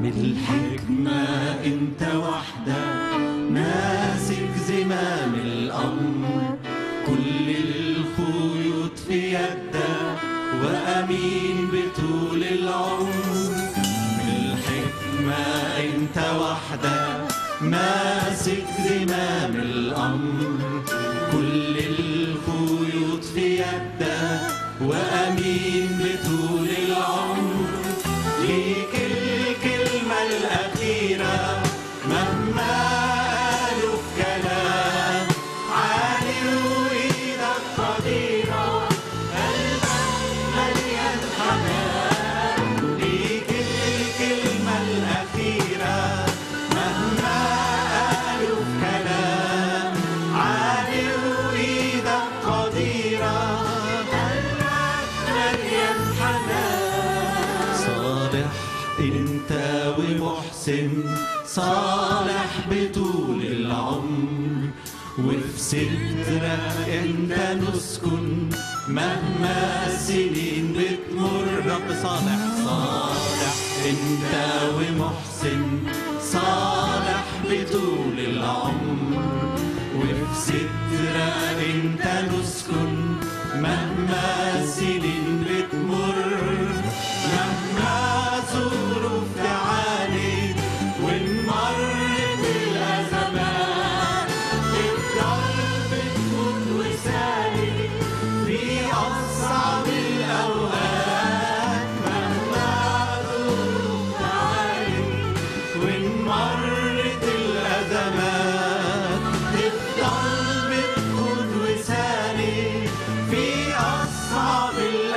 بالحكمة انت وحدك ماسك زمام الأمر كل الخيوط في يدك وأمين بطول العمر بالحكمة انت وحدك ماسك زمام الأمر كل الخيوط في يدك وأمين بطول العمر ليك الكلمة الأخيرة مهما قالوا في كلام عالي وإيدك قديرة قلبك مليان حنان ليك الكلمة الأخيرة مهما قالوا في كلام عالي وإيدك قديرة قلبك مليان حنان صالح انت ومحسن صالح بطول العمر وفي سترك انت نسكن مهما سنين بتمر رب صالح صالح انت ومحسن صالح بطول العمر وفي سترك انت نسكن مهما سنين بتمر مهما ظروف تعاني ونمرت الأزمات تفضل بتكون وسالي في أصعب الأوقات مهما ظروف تعاني ونمرت الأزمات تفضل بتكون وسالي في أصعب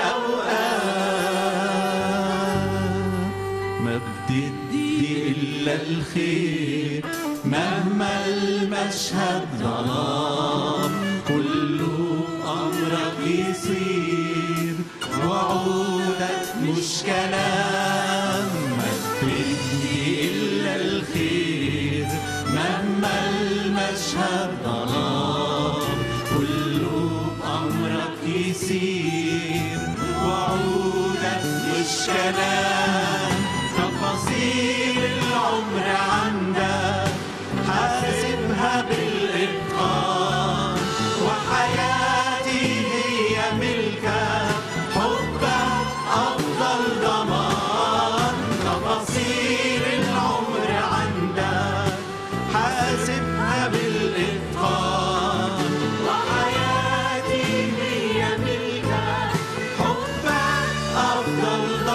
الأوقات ما بتدي إلا الخير مهما المشهد ظلام كله أمرك يصير وعودك مش كلام ما بتدي إلا الخير مهما المشهد ظلام كله أمرك يصير وعودك مش كلام تفاصيل العمر عندك حاسبها بالإتقان وحياتي هي ملكك حبك أفضل ضمان تفاصيل العمر عندك حاسبها بالإتقان وحياتي هي ملكك حبك أفضل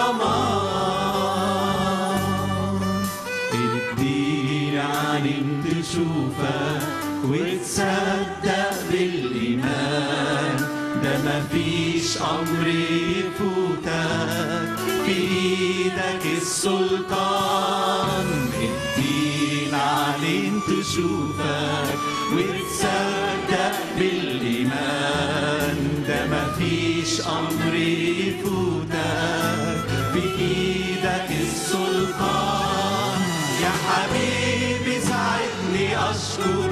ضمان اديني عين تشوفك وتصدق بالإيمان ده مفيش أمر يفوتك في إيدك السلطان ادينا عين تشوفك وتصدق بالإيمان ده مفيش أمر يفوتك في إيدك السلطان يا حبيبي ساعدني أشكر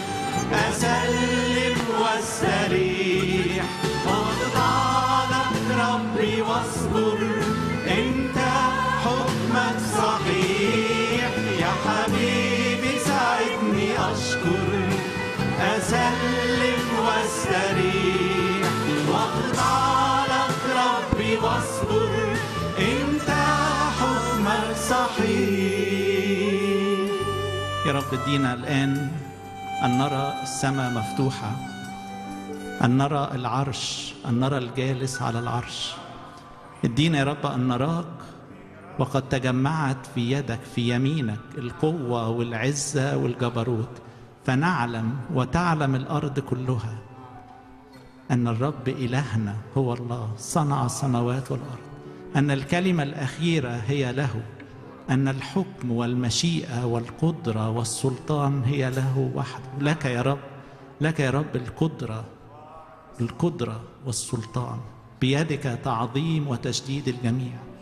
أسلم واستريح أخضع لك ربي واصبر أنت حكمك صحيح يا حبيبي ساعدني أشكر أسلم واستريح وأخضع لك ربي واصبر أنت حكمك صحيح يا رب ادينا الآن أن نرى السماء مفتوحة أن نرى العرش أن نرى الجالس على العرش ادينا يا رب أن نراك وقد تجمعت في يدك في يمينك القوة والعزة والجبروت فنعلم وتعلم الأرض كلها أن الرب إلهنا هو الله صنع السماوات والأرض أن الكلمة الأخيرة هي له أن الحكم والمشيئة والقدرة والسلطان هي له وحده لك يا رب لك يا رب القدرة القدرة والسلطان بيدك تعظيم وتشديد الجميع